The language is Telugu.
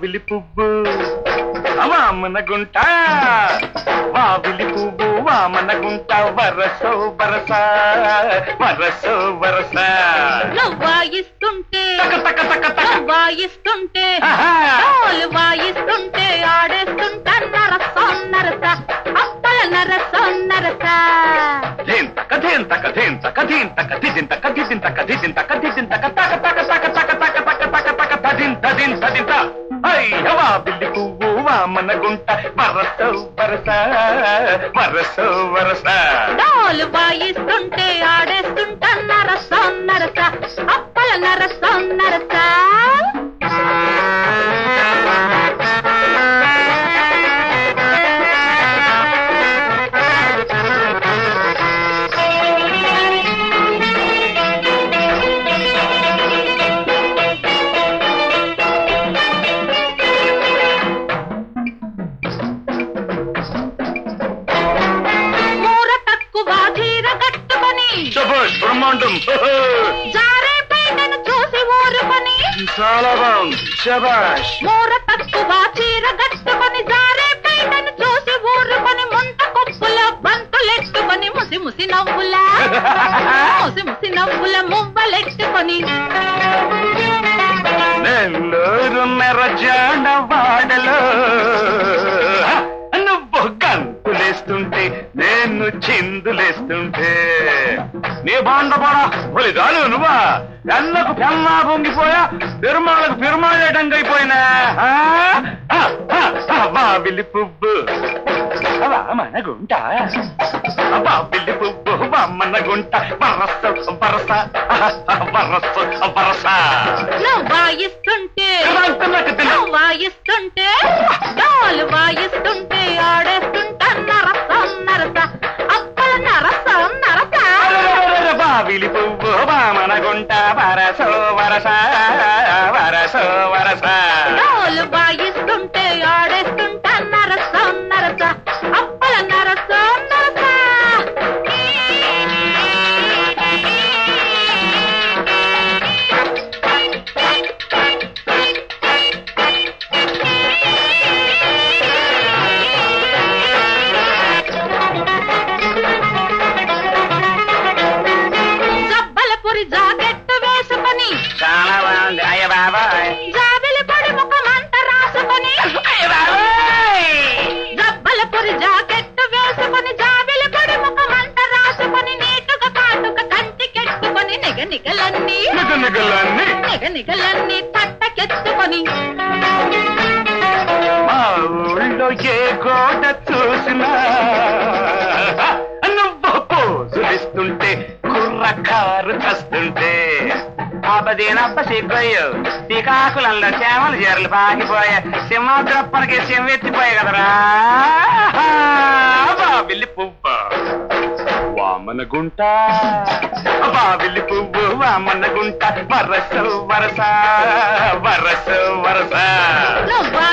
వావిలి పువ్వు వామన గుంట వావిలి పువ్వు వామన గుంట వరసో వరస వరసో వరస నువ్వు వాయిస్తుంటే తక తక తక తక నువ్వు వాయిస్తుంటే ఆహా. డోలు వాయిస్తుంటే ఆడేస్తుంటా నరస నరస అప్పల నరస నరస ధీన్ తక ధీన్ తక ధీన్ తక ధీన్ తక ధిదిన్ తక ధిదిన్ తక ధిదిన్ తక ధిదిన్ తక తక తక తక తక తక తక తక తక తదిన్ తదిన్ తదిన్ త అయ్యవా బిల్లి పువ్వు వామన గుంట వరస వరస వరస వరస డోలు వాయిస్తుంటే ఆడేస్తుంటా నరస నరస అప్పల నరస నరస మూర తక్కువ చీర కట్టుకొని శభాష్ బ్రహ్మాండం జారే పైటను చూసి ఊరుకొని చాలా బాగుంది శభాష్ మూర తక్కువ చీర కట్టుకొని జారే పైటను చూసి ఊరుకొని ముంత కొప్పులో బంతులెట్టుకొని ముసి ముసి నవ్వుల ముసి ముసి నవ్వుల మువ్వలెట్టుకొని నెల్లూరు మెరజాడ వాడలో నువ్వు గంతులేస్తుంటే నేను చిందులేస్తుంటే నీ బాండపడా ఒలిదాలు నువ్వా ఎన్నకు పెన్నా పొంగిపోయా పెరుమాళ్ళకు పెరుమాళ్ళేటంగా అయిపోయినా బాబిలి పువ్వు మన గుంట బాబిలి పువ్వు మన గుంట వరస వరస వరస వరస నువ్వు వాయిస్తుంటే నాకు తిన నువ్వు వాయిస్తుంటే డోలు వాయిస్తుంటే ఆడేస్తుంటా నరస నరస అప్పల నరస నరస బావిలి పువ్వు బామన గుంట వరసో వరస వరసో వరస డోలు వాయిస్తుంటే ఆడేస్తుంటా నరస నరస అప్పల నరస నరస జబ్బల పొరి జాకెట్టు వేసుకొని చాలా బాగుంది అయ్య బాబాయ్ జాబిలి పొడి ముఖమంత రాసుకొని అయ్య బాబాయ్ జబ్బల పొరి జాకెట్టు వేసుకొని జాబిలి పొడి ముఖమంత రాసుకొని నీటుగా కాటుక కంటికెట్టుకొని నిగ నిగలన్నీ నిగ నిగలన్నీ నిగ నిగలన్నీ తట్టకెత్తుకొని మా ఊళ్ళో ఏ గోడ చూసినా నువ్వు పోజులిస్తుంటే కుర్రకారు చస్తుంటే ఆపదేనప్ప సిగ్గయ్యో శ్రీకాకుళంలో చేమలు చీరలు పాకిపోయా సింహాద్రప్పనికి సింహెత్తిపోయాయి కదరా బాబిల్లి పువ్వ వామన గుంట బాబిల్లి పువ్వు వామన గుంట వరస వరస వరస వరస నువ్వు